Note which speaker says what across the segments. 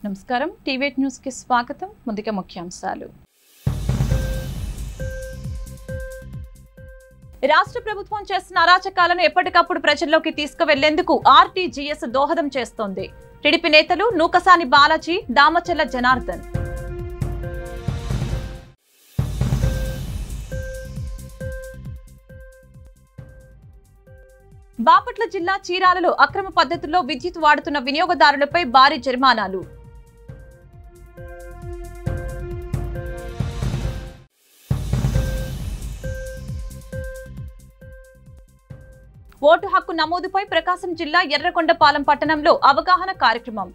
Speaker 1: నమస్కారం TV news కి స్వాగతం ముందుగా ముఖ్యాంశాలు రాష్ట్ర ప్రభుత్వం చేస్తున్న అరాచకాలను ఎప్పటికప్పుడు ప్రజల్లోకి తీసుకువెళ్లేందుకు ఆర్టీజీఎస్ దోహదం చేస్తోంది టీడీపీ నేతలు నూకసాని బాలాజీ దామచల్ల జనార్దన్ బాపట్ల జిల్లా చీరాలలో అక్రమ పద్ధతుల్లో విద్యుత్ వాడుతున్న వినియోగదారులపై భారీ జరిమానాలు ఓటు హక్కు నమోదుపై ప్రకాశం జిల్లా ఎర్రకొండపాలెం పట్టణంలో అవగాహన కార్యక్రమం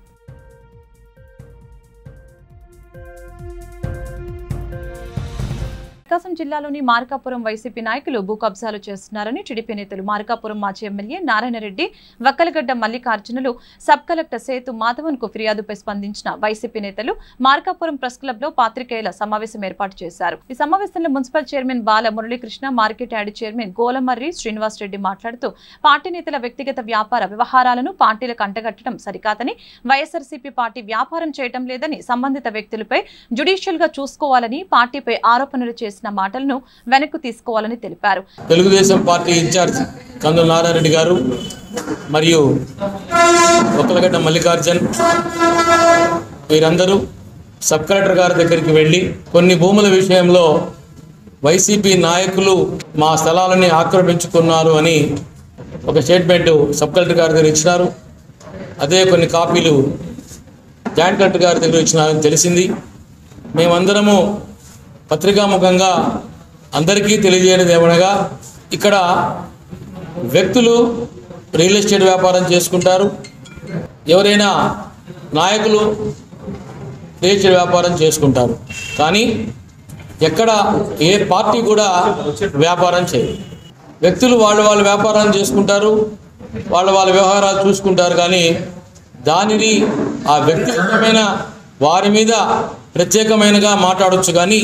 Speaker 1: ప్రకాశం జిల్లాలోని మార్కాపురం వైసీపీ నాయకులు భూ కబ్జాలు చేస్తున్నారని టీడీపీ నేతలు మార్కాపురం మాజీ MLA Narayana Reddy Vakkalagadda Mallikarjunulu sub collector Sethu Madhavan కు ఫిర్యాదుపై స్పందించిన వైసీపీ నేతలు మార్కాపురం ప్రెస్ క్లబ్ లో పాత్రికేయుల సమావేశం ఏర్పాటు చేశారు ఈ సమావేశంలో municipal chairman Bala Murali Krishna market yard chairman Golamarri Srinivas Reddy మాట్లాడుతూ పార్టీ నేతల వ్యక్తిగత వ్యాపార వ్యవహారాలను పార్టీలకు అంటగట్టడం సరికాదని వైఎస్ఆర్సీపీ పార్టీ వ్యాపారం చేయడం లేదని సంబంధిత వ్యక్తులపై జ్యుడిషియల్ గా చూసుకోవాలని పార్టీపై ఆరోపణలు చేసిన మాటలను వెనక్కు తీసుకోవాలని తెలిపారు
Speaker 2: తెలుగుదేశం పార్టీ ఇన్ఛార్జ్ కందుల నారాయణరెడ్డి గారు మరియు ఒక్కలగడ్డ మల్లికార్జున్ వీరందరూ సబ్ కలెక్టర్ గారి దగ్గరికి వెళ్ళి కొన్ని భూముల విషయంలో వైసీపీ నాయకులు మా స్థలాలని ఆక్రమించుకున్నారు అని ఒక స్టేట్మెంట్ సబ్ కలెక్టర్ గారి దగ్గర ఇచ్చినారు అదే కొన్ని కాపీలు జాయింట్ కలెక్టర్ గారి దగ్గర ఇచ్చినారని తెలిసింది మేమందరము పత్రికాముఖంగా అందరికీ తెలియజేయడం ఏమనగా ఇక్కడ వ్యక్తులు రియల్ ఎస్టేట్ వ్యాపారం చేసుకుంటారు ఎవరైనా నాయకులు రియల్ ఎస్టేట్ వ్యాపారం చేసుకుంటారు కానీ ఎక్కడ ఏ పార్టీ కూడా వ్యాపారం చేయదు వ్యక్తులు వాళ్ళు వాళ్ళ వ్యాపారాలు చేసుకుంటారు వాళ్ళ వాళ్ళ వ్యవహారాలు చూసుకుంటారు కానీ దానిని ఆ వ్యక్తిగతమైన వారి మీద ప్రత్యేకమైనగా మాట్లాడొచ్చు కానీ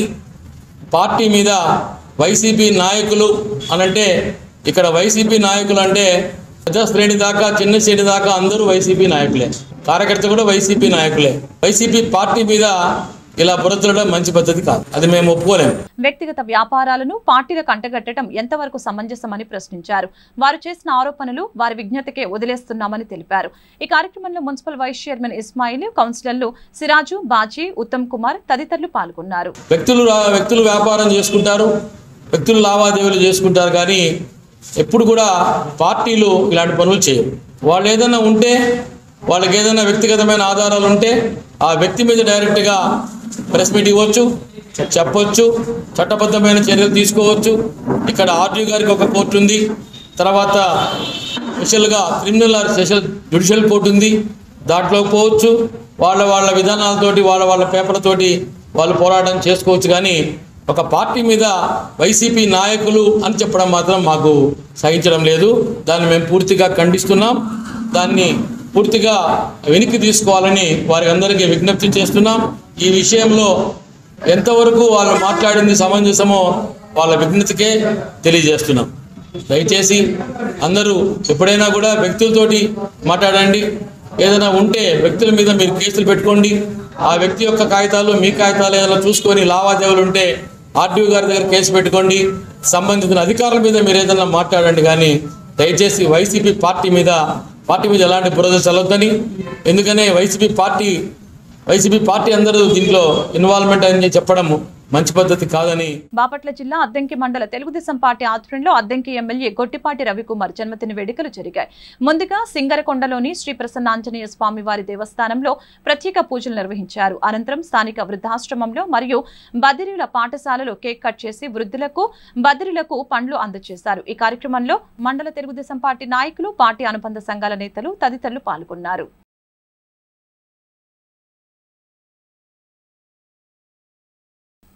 Speaker 2: పార్టీ మీద వైసీపీ నాయకులు అనంటే ఇక్కడ వైసీపీ నాయకులు అంటే పెద్ద శ్రేణి దాకా చిన్న శ్రేణి దాకా అందరూ వైసీపీ నాయకులే కార్యకర్త కూడా వైసీపీ నాయకులే వైసీపీ పార్టీ మీద ఇలా బురదలడం మంచి పద్ధతి కాదు అది మేము ఒప్పుకోలేము
Speaker 1: వ్యక్తిగత వ్యాపారాలను పార్టీలకు అంటగట్టడం ఎంతవరకు సమంజసమని ప్రశ్నించారు వారు చేసిన ఆరోపణలు వారి విజ్ఞతకే వదిలేస్తున్నామని తెలిపారు ఈ కార్యక్రమంలో మున్సిపల్ వైస్ చైర్మన్ ఇస్మాయిల్ కౌన్సిలర్లు సిరాజు బాజీ ఉత్తమ్ కుమార్ తదితరులు పాల్గొన్నారు
Speaker 2: వ్యక్తులు రా- వ్యక్తులు వ్యాపారం చేసుకుంటారు వ్యక్తులు లావాదేవీలు చేసుకుంటారు కానీ ఎప్పుడు కూడా పార్టీలు ఇలాంటి పనులు చేయరు వాళ్ళు ఏదైనా ఉంటే వాళ్ళకి ఏదైనా వ్యక్తిగతమైన ఆధారాలు ఉంటే ఆ వ్యక్తి మీద డైరెక్ట్గా ప్రెస్ మీట్ ఇవ్వచ్చు చెప్పొచ్చు చట్టబద్ధమైన చర్యలు తీసుకోవచ్చు ఇక్కడ ఆర్డీ గారికి ఒక కోర్టు ఉంది తర్వాత స్పెషల్గా criminal or special judicial court ఉంది దాంట్లో పోవచ్చు వాళ్ళ వాళ్ళ విధానాలతోటి వాళ్ళ వాళ్ళ పేపర్లతోటి వాళ్ళు పోరాటం చేసుకోవచ్చు కానీ ఒక పార్టీ మీద వైసీపీ నాయకులు అని చెప్పడం మాత్రం మాకు సహించడం లేదు దాన్ని మేము పూర్తిగా ఖండిస్తున్నాం దాన్ని పూర్తిగా వెనక్కి తీసుకోవాలని వారి అందరికీ విజ్ఞప్తి చేస్తున్నాం ఈ విషయంలో ఎంతవరకు వాళ్ళు మాట్లాడింది సమంజసమో వాళ్ళ విజ్ఞతకే తెలియజేస్తున్నాం దయచేసి అందరూ ఎప్పుడైనా కూడా వ్యక్తులతోటి మాట్లాడండి ఏదైనా ఉంటే వ్యక్తుల మీద మీరు కేసులు పెట్టుకోండి ఆ వ్యక్తి యొక్క కాగితాలు మీ కాగితాలు ఏదైనా చూసుకొని లావాదేవీలు ఉంటే ఆర్డీఓ గారి దగ్గర కేసు పెట్టుకోండి సంబంధిత అధికారుల మీద మీరు ఏదైనా మాట్లాడండి కానీ దయచేసి వైసీపీ పార్టీ మీద పార్టీ మీద ఎలాంటి బురద చల్లొద్దని ఎందుకనే వైసీపీ పార్టీ వైసీపీ పార్టీ అందరూ దీంట్లో ఇన్వాల్వ్మెంట్ అని చెప్పడం మంచి పద్ధతి కాదని
Speaker 1: బాపట్ల జిల్లా అద్దంకి మండల తెలుగుదేశం పార్టీ ఆధ్వర్యంలో అద్దంకి ఎమ్మెల్యే గొట్టిపాటి రవికుమార్ జన్మదిన వేడుకలు జరిగాయి ముందుగా సింగరకొండలోని శ్రీ ప్రసన్నాంజనేయ స్వామి వారి దేవస్థానంలో ప్రత్యేక పూజలు నిర్వహించారు అనంతరం స్థానిక వృద్ధాశ్రమంలో మరియు బదిరీల పాఠశాలలో కేక్ కట్ చేసి వృద్ధులకు బదిరీలకు పండ్లు అందజేశారు ఈ కార్యక్రమంలో మండల తెలుగుదేశం పార్టీ నాయకులు పార్టీ అనుబంధ సంఘాల నేతలు తదితరులు పాల్గొన్నారు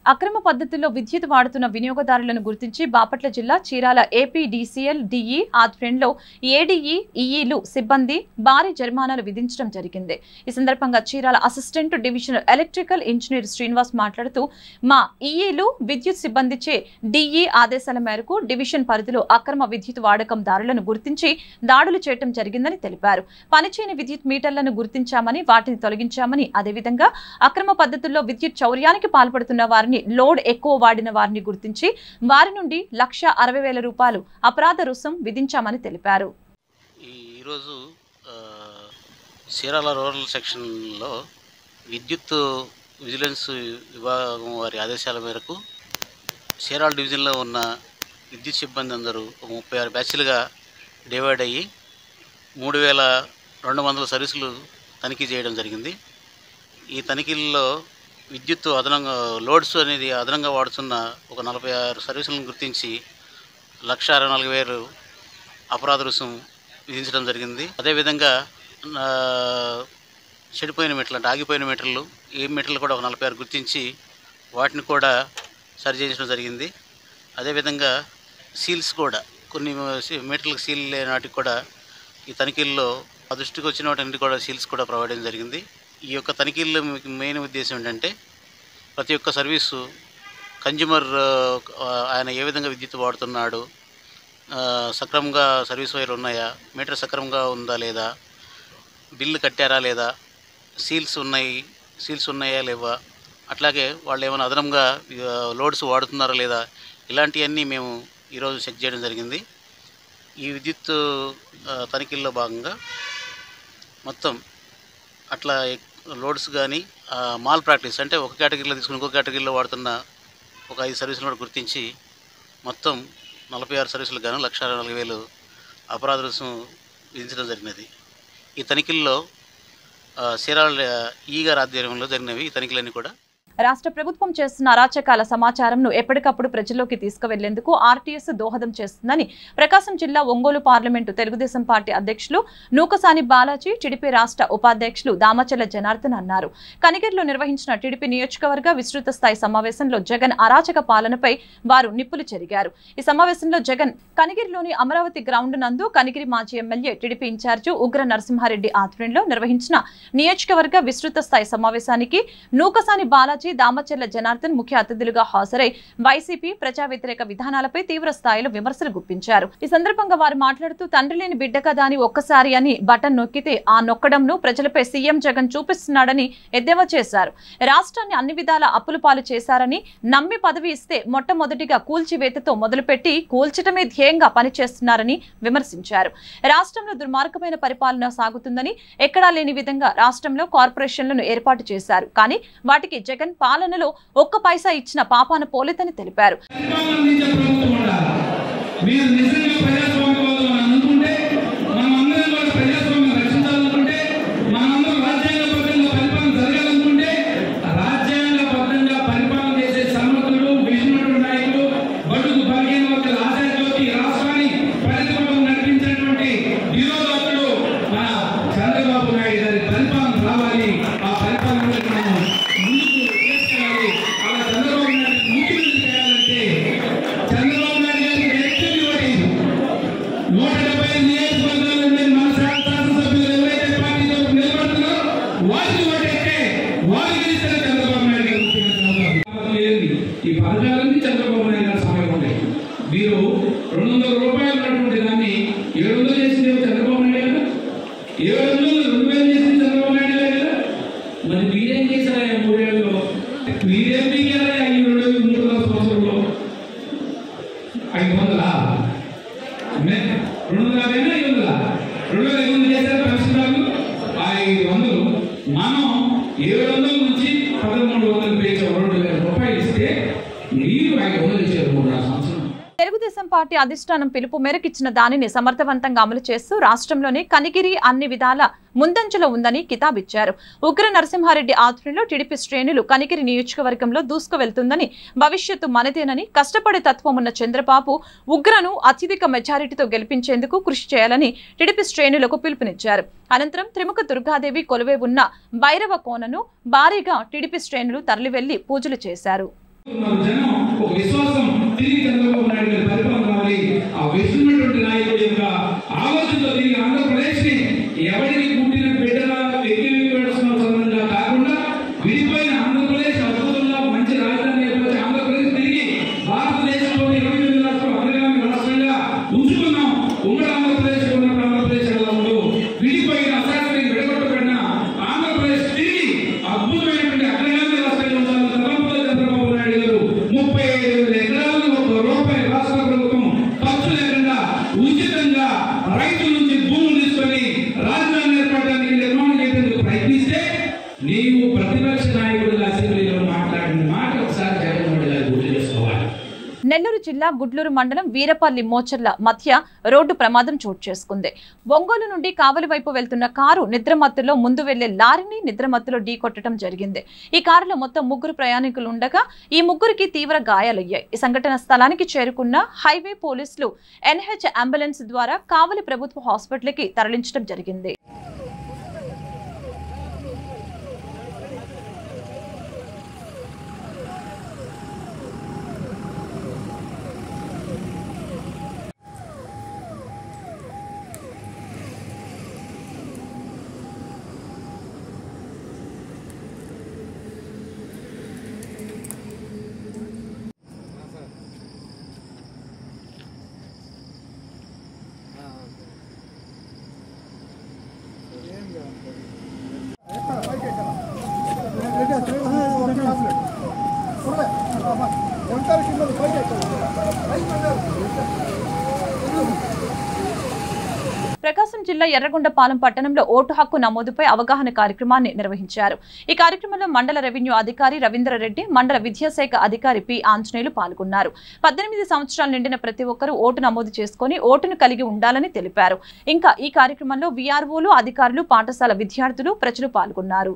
Speaker 1: అక్రమ పద్ధతుల్లో విద్యుత్ వాడుతున్న వినియోగదారులను గుర్తించి బాపట్ల జిల్లా చీరాల ఏపీడీసీఎల్ డిఈ ఆధ్వర్యంలో ఏడీఈ ఈఈలు సిబ్బంది భారీ జరిమానాలు విధించడం జరిగింది ఈ సందర్భంగా Chirala assistant divisional electrical engineer Srinivas మాట్లాడుతూ మా ఈఈలు విద్యుత్ సిబ్బందిచే డిఈ ఆదేశాల మేరకు డివిజన్ పరిధిలో అక్రమ విద్యుత్ వాడకం దారులను గుర్తించి దాడులు చేయడం జరిగిందని తెలిపారు పనిచేయని విద్యుత్ మీటర్లను గుర్తించామని వాటిని తొలగించామని అదేవిధంగా అక్రమ పద్ధతుల్లో విద్యుత్ చౌర్యానికి పాల్పడుతున్న వారిని లోడ్ ఎక్కువ వాడిన వారిని గుర్తించి వారి నుండి లక్ష అరవై వేల రూపాయలు అపరాధ రుసుం విధించామని తెలిపారు
Speaker 3: ఈ ఈరోజు ఆ, చీరాల రూరల్ సెక్షన్లో విద్యుత్ విజిలెన్స్ విభాగం వారి ఆదేశాల మేరకు చీరాల డివిజన్లో ఉన్న విద్యుత్ సిబ్బంది అందరూ ఒక ముప్పై ఆరు బ్యాచ్లుగా డివైడ్ అయ్యి మూడు వేల రెండు వందల సర్వీసులు తనిఖీ చేయడం జరిగింది ఈ తనిఖీల్లో విద్యుత్ అదనంగా లోడ్స్ అనేది అదనంగా వాడుతున్న ఒక నలభై ఆరు సర్వీసులను గుర్తించి లక్ష అరవై నాలుగు వేలు అపరాధ రుసుం విధించడం జరిగింది అదేవిధంగా ఆ, చెడిపోయిన మీటర్లు అంటే ఆగిపోయిన మీటర్లు ఈ మీటర్లు కూడా ఒక నలభై ఆరు గుర్తించి వాటిని కూడా సరి చేయించడం జరిగింది అదేవిధంగా సీల్స్ కూడా కొన్ని సీ- మీటర్లకు సీల్ లేని వాటికి కూడా ఈ తనిఖీల్లో ఆ దృష్టికి వచ్చిన వాటి కూడా సీల్స్ కూడా ప్రొవైడ్ చేయడం జరిగింది ఈ యొక్క తనిఖీల్లో మీకు మెయిన్ ఉద్దేశం ఏంటంటే ప్రతి ఒక్క సర్వీసు కన్జ్యూమర్ ఆ, ఆయన ఏ విధంగా విద్యుత్ వాడుతున్నాడు ఆ, సక్రమంగా సర్వీస్ వైర్లు ఉన్నాయా మీటర్ సక్రమంగా ఉందా లేదా బిల్లు కట్టారా లేదా సీల్స్ ఉన్నాయి సీల్స్ ఉన్నాయా లేవా అట్లాగే వాళ్ళు ఏమైనా అదనంగా ఆ, లోడ్స్ వాడుతున్నారా లేదా ఇలాంటివన్నీ మేము ఈరోజు చెక్ చేయడం జరిగింది ఈ విద్యుత్ ఆ, తనిఖీల్లో భాగంగా మొత్తం అట్లా ఎక్- లోడ్స్ కానీ మాల్ ప్రాక్టీస్ అంటే ఒక కేటగిరీలో తీసుకుని ఇంకో కేటగిరీలో వాడుతున్న ఒక ఐదు సర్వీసులు కూడా గుర్తించి మొత్తం నలభై ఆరు సర్వీసులకు గాను లక్ష అరవై నాలుగు వేలు అపరాధ రుసుము విధించడం జరిగినది ఈ తనిఖీల్లో ఆ, చీరాల ఈ గారి ఆధ్వర్యంలో జరిగినవి ఈ తనిఖీలన్నీ కూడా
Speaker 1: రాష్ట్ర ప్రభుత్వం చేస్తున్న అరాచకాల సమాచారంను ఎప్పటికప్పుడు ప్రజల్లోకి తీసుకువెళ్లేందుకు ఆర్టీఎస్ దోహదం చేస్తుందని ప్రకాశం జిల్లా ఒంగోలు పార్లమెంటు తెలుగుదేశం పార్టీ అధ్యక్షులు నూకసాని బాలాజీ టీడీపీ రాష్ట్ర ఉపాధ్యక్షులు దామచల జనార్దన్ అన్నారు కనిగిరిలో నిర్వహించిన టీడీపీ నియోజకవర్గ విస్తృత స్థాయి సమావేశంలో జగన్ అరాచక పాలనపై వారు నిప్పులు చెరిగారు ఈ సమావేశంలో జగన్ కనిగిరిలోని అమరావతి గ్రౌండ్ నందు కనిగిరి మాజీ ఎమ్మెల్యే టీడీపీ ఇన్ఛార్జి ఉగ్ర నరసింహారెడ్డి ఆధ్వర్యంలో నిర్వహించిన నియోజకవర్గ విస్తృత స్థాయి సమావేశానికి నూకసాని బాలాజీ దామచర్ల జనార్దన్ ముఖ్య అతిథులుగా హాజరై వైసీపీ ప్రజా వ్యతిరేక విధానాలపై తీవ్ర స్థాయిలో విమర్శలు గుప్పించారు ఈ సందర్భంగా వారు మాట్లాడుతూ తండ్రి లేని బిడ్డ కదా అని ఒక్కసారి అని బటన్ నొక్కితే ఆ నొక్కడంను ప్రజలపై సీఎం జగన్ చూపిస్తున్నాడని ఎద్దేవా చేశారు రాష్ట్రాన్ని అన్ని విధాల అప్పుల పాలు చేశారని నమ్మి పదవి ఇస్తే మొట్టమొదటిగా కూల్చివేతతో మొదలుపెట్టి కూల్చటమే ధ్యేయంగా పనిచేస్తున్నారని విమర్శించారు రాష్ట్రంలో దుర్మార్గమైన పరిపాలన సాగుతుందని ఎక్కడా లేని విధంగా రాష్ట్రంలో కార్పొరేషన్లను ఏర్పాటు చేశారు కానీ వాటికి జగన్ పాలనలో ఒక్క పైసా ఇచ్చిన పాపాన పోలేదని తెలిపారు
Speaker 4: అందించే ప్రభుత్వం ఉండాలి మీరు నిజంగా ప్రజాస్వామ్యవాదులు అని అనుకుంటే మనం అందరం కూడా ప్రజాస్వామ్యం రక్షించాలనుకుంటే మనందరం రాజ్యాంగబద్ధంగా పరిపాలన జరగాలనుకుంటే రాజ్యాంగబద్ధంగా పరిపాలన చేసే సమర్థులు విష్ణుడు నాయకులు బడుగు బలహీన వర్గాల ఆశాజ్యోతి ఈ రాష్ట్రాన్ని ప్రతిపక్షం నడిపించినటువంటి విరోధాతుడు మన చంద్రబాబు నాయుడు గారి పరిపాలన రావాలి ఆ పరిపాలన మనం ముందుకు తీసుకెళ్ళాలి అలా చంద్రబాబు నాయుడు ముఖ్యమంత్రి చేయాలంటే చంద్రబాబు నాయుడు గారికి ఎలక్షన్ ఇవ్వండి నూట డెబ్బై ఐదు నియోజకవర్గాల నుండి మన శాసనసభ్యులు ఎవరైతే పార్టీతో నిలబడుతున్నారో వారికి ఓటేస్తే వారు గెలిస్తే చంద్రబాబు నాయుడు గారు ముఖ్యమంత్రి అవుతారు. ఏంది? ఈ పథకాలన్నీ చంద్రబాబు నాయుడు గారి సమయం ఉన్నాయి మీరు రెండు వందల రూపాయలు ఉన్నటువంటి దాన్ని ఏడు వందలు చేసింది చంద్రబాబు నాయుడు గారు ఏడు వందలు రెండు వేలు చేసింది చంద్రబాబు నాయుడు గారు కదా మరి మీరేం చేశారా ఈ మూడేళ్ళలో మీరేం దిగారా ఈ రెండు మూడున్నర సంవత్సరంలో ఐదు వందలా మే- రెండు వందల యాభైనా ఐదు వందలా రెండు వేల ఐదు వందలు చేశారు పెన్షన్దారులు ఆ ఐదు వందలు మనం ఏడు వందల నుంచి పదమూడు వందలు పెంచాం రెండు వేల రూపాయలు ఇస్తే మీరు ఐదు వందలు ఇచ్చారు మూడున్నర సంవత్సరం
Speaker 1: తెలుగుదేశం పార్టీ అధిష్టానం పిలుపు మేరకు ఇచ్చిన దానిని సమర్థవంతంగా అమలు చేస్తూ రాష్ట్రంలోని కనిగిరి అన్ని విధాల ముందంజలో ఉందని కితాబిచ్చారు ఉగ్ర నరసింహారెడ్డి ఆధ్వర్యంలో టీడీపీ శ్రేణులు కనిగిరి నియోజకవర్గంలో దూసుకు వెళ్తుందని భవిష్యత్తు మనదేనని కష్టపడే తత్వం ఉన్న చంద్రబాబు ఉగ్రను అత్యధిక మెజారిటీతో గెలిపించేందుకు కృషి చేయాలని టీడీపీ శ్రేణులకు పిలుపునిచ్చారు అనంతరం త్రిముఖ దుర్గాదేవి కొలువై ఉన్న భైరవ కోనను భారీగా టీడీపీ శ్రేణులు తరలివెళ్లి పూజలు చేశారు
Speaker 4: మన జనం ఒక విశ్వాసం తిరిగి చంద్రబాబు నాయుడు గారి పరిపాలన రావాలి ఆ విష్ణున్నటువంటి నాయకుడి యొక్క ఆలోచనతో తిరిగి ఆంధ్రప్రదేశ్ ని ఎవరికి పుట్టిన బిడ్డగా వ్యక్తి సంబంధంగా కాకుండా విడిపోయిన ఆంధ్రప్రదేశ్ అద్భుతంగా మంచి రాజధాని ఏర్పరిచి ఆంధ్రప్రదేశ్ తిరిగి భారతదేశంలోని ఇరవై ఎనిమిది రాష్ట్రం అగ్రగామి రాష్ట్రంగా ఉంచుకున్నాం ఉమ్మడి ఆంధ్రప్రదేశ్ ఉన్నప్పుడు ఆంధ్రప్రదేశ్ ఎలా ఉందో విడిపోయిన అశాస్త్రీయ విడగొట్టబడిన ఆంధ్రప్రదేశ్ తిరిగి అద్భుతమైనటువంటి అగ్రగామి రాష్ట్రంగా ఉండాలని తలంపుతో చంద్రబాబు నాయుడు గారు ముప్పై ఐదు వేల ఎకరాలను ఒక రూపాయి రాష్ట్ర ప్రభుత్వం ఖర్చు లేకుండా ఉచితంగా రైతుల నుంచి భూములు తీసుకొని రాజధాని ఏర్పడడానికి నిర్మాణం చేయడానికి ప్రయత్నిస్తే నీవు ప్రతిపక్ష నాయకుడిగా అసెంబ్లీలో మాట్లాడిన మాట ఒకసారి జగన్మోహన్ రెడ్డి గారు గుర్తు చేసుకోవాలి
Speaker 1: నెల్లూరు జిల్లా గుడ్లూరు మండలం వీరపల్లి మోచర్ల మధ్య రోడ్డు ప్రమాదం చోటు చేసుకుంది ఒంగోలు నుండి కావలి వైపు వెళ్తున్న కారు నిద్రమత్తులో ముందు వెళ్లే లారీని నిద్రమత్తులో ఢీకొట్టడం జరిగింది ఈ కారులో మొత్తం ముగ్గురు ప్రయాణికులు ఉండగా ఈ ముగ్గురికి తీవ్ర గాయాలయ్యాయి ఈ సంఘటన స్థలానికి చేరుకున్న హైవే పోలీసులు ఎన్హెచ్ అంబులెన్స్ ద్వారా కావలి ప్రభుత్వ హాస్పిటల్కి తరలించడం జరిగింది ప్రకాశం జిల్లా ఎర్రగొండపాలెం పట్టణంలో ఓటు హక్కు నమోదుపై అవగాహన కార్యక్రమాన్ని నిర్వహించారు ఈ కార్యక్రమంలో మండల రెవెన్యూ అధికారి రవీంద్రరెడ్డి మండల విద్యాశాఖ అధికారి పి ఆంజనేయులు పాల్గొన్నారు పద్దెనిమిది సంవత్సరాలు నిండిన ప్రతి ఒక్కరూ ఓటు నమోదు చేసుకుని ఓటును కలిగి ఉండాలని తెలిపారు ఇంకా ఈ కార్యక్రమంలో వీఆర్ఓలు అధికారులు పాఠశాల విద్యార్థులు ప్రజలు పాల్గొన్నారు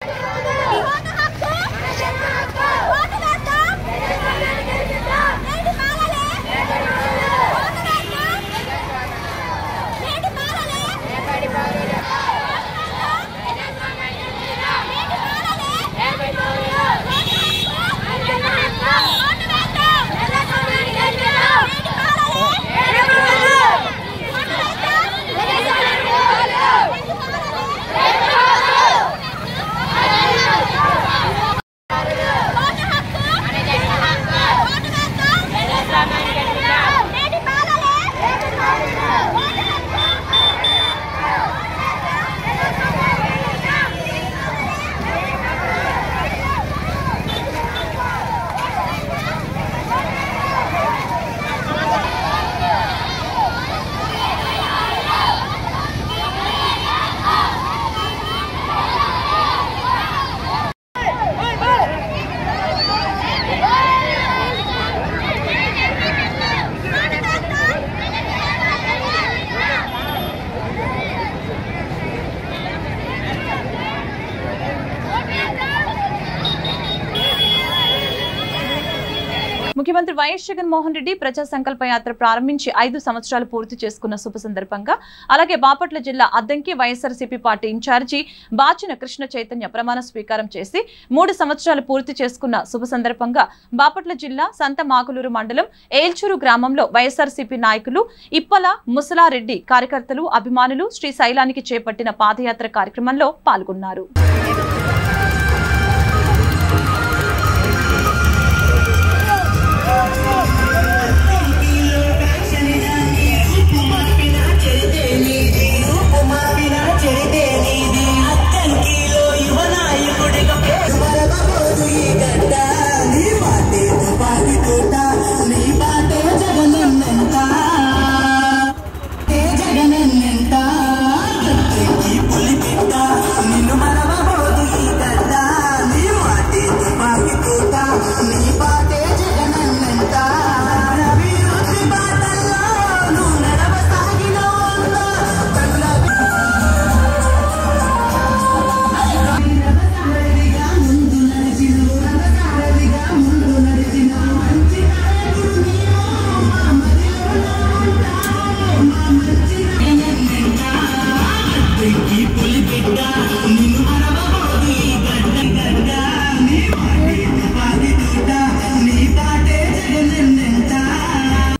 Speaker 1: ముఖ్యమంత్రి వైఎస్ జగన్మోహన్ రెడ్డి ప్రజా సంకల్ప యాత్ర ప్రారంభించి ఐదు సంవత్సరాలు పూర్తి చేసుకున్న శుభ సందర్భంగా అలాగే బాపట్ల జిల్లా Addanki YSRCP party incharge Bachina Krishna Chaitanya ప్రమాణ స్వీకారం చేసి మూడు సంవత్సరాలు పూర్తి చేసుకున్న శుభ సందర్భంగా బాపట్ల జిల్లా సంత మాకులూరు మండలం ఏల్చూరు గ్రామంలో వైఎస్ఆర్సీపీ నాయకులు ఇప్పల ముసలారెడ్డి కార్యకర్తలు అభిమానులు శ్రీ శైలానికి చేపట్టిన పాదయాత్ర కార్యక్రమంలో పాల్గొన్నారు
Speaker 5: నిన్ను మరవబోదు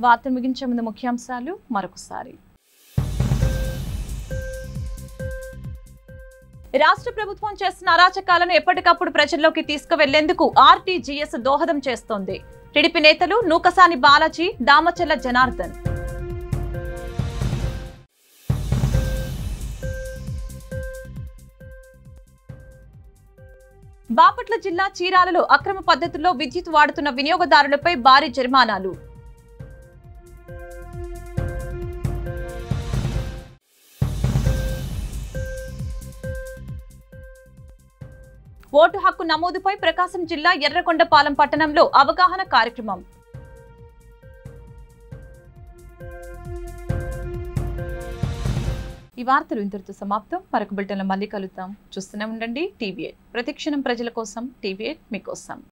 Speaker 1: వార్తలు ముగించే ముందు ముఖ్యాంశాలు మరొకసారి రాష్ట్ర ప్రభుత్వం చేస్తున్న అరాచకాలను ఎప్పటికప్పుడు ప్రజల్లోకి తీసుకువెళ్లేందుకు ఆర్టీజీఎస్ దోహదం చేస్తోంది టీడీపీ నేతలు నూకసాని బాలాజీ దామచల్ల జనార్దన్ బాపట్ల జిల్లా చీరాలలో అక్రమ పద్ధతుల్లో విద్యుత్ వాడుతున్న వినియోగదారులపై భారీ జరిమానాలు ఓటు హక్కు నమోదుపై ప్రకాశం జిల్లా ఎర్రకొండపాలెం పట్టణంలో అవగాహన కార్యక్రమం ఈ వార్తలు ఇంతటితో సమాప్తం మరొక బిల్టన్లో మళ్ళీ కలుద్దాం చూస్తూనే ఉండండి టీవీ ప్రతిక్షణం ప్రజల కోసం టీవీ మీకోసం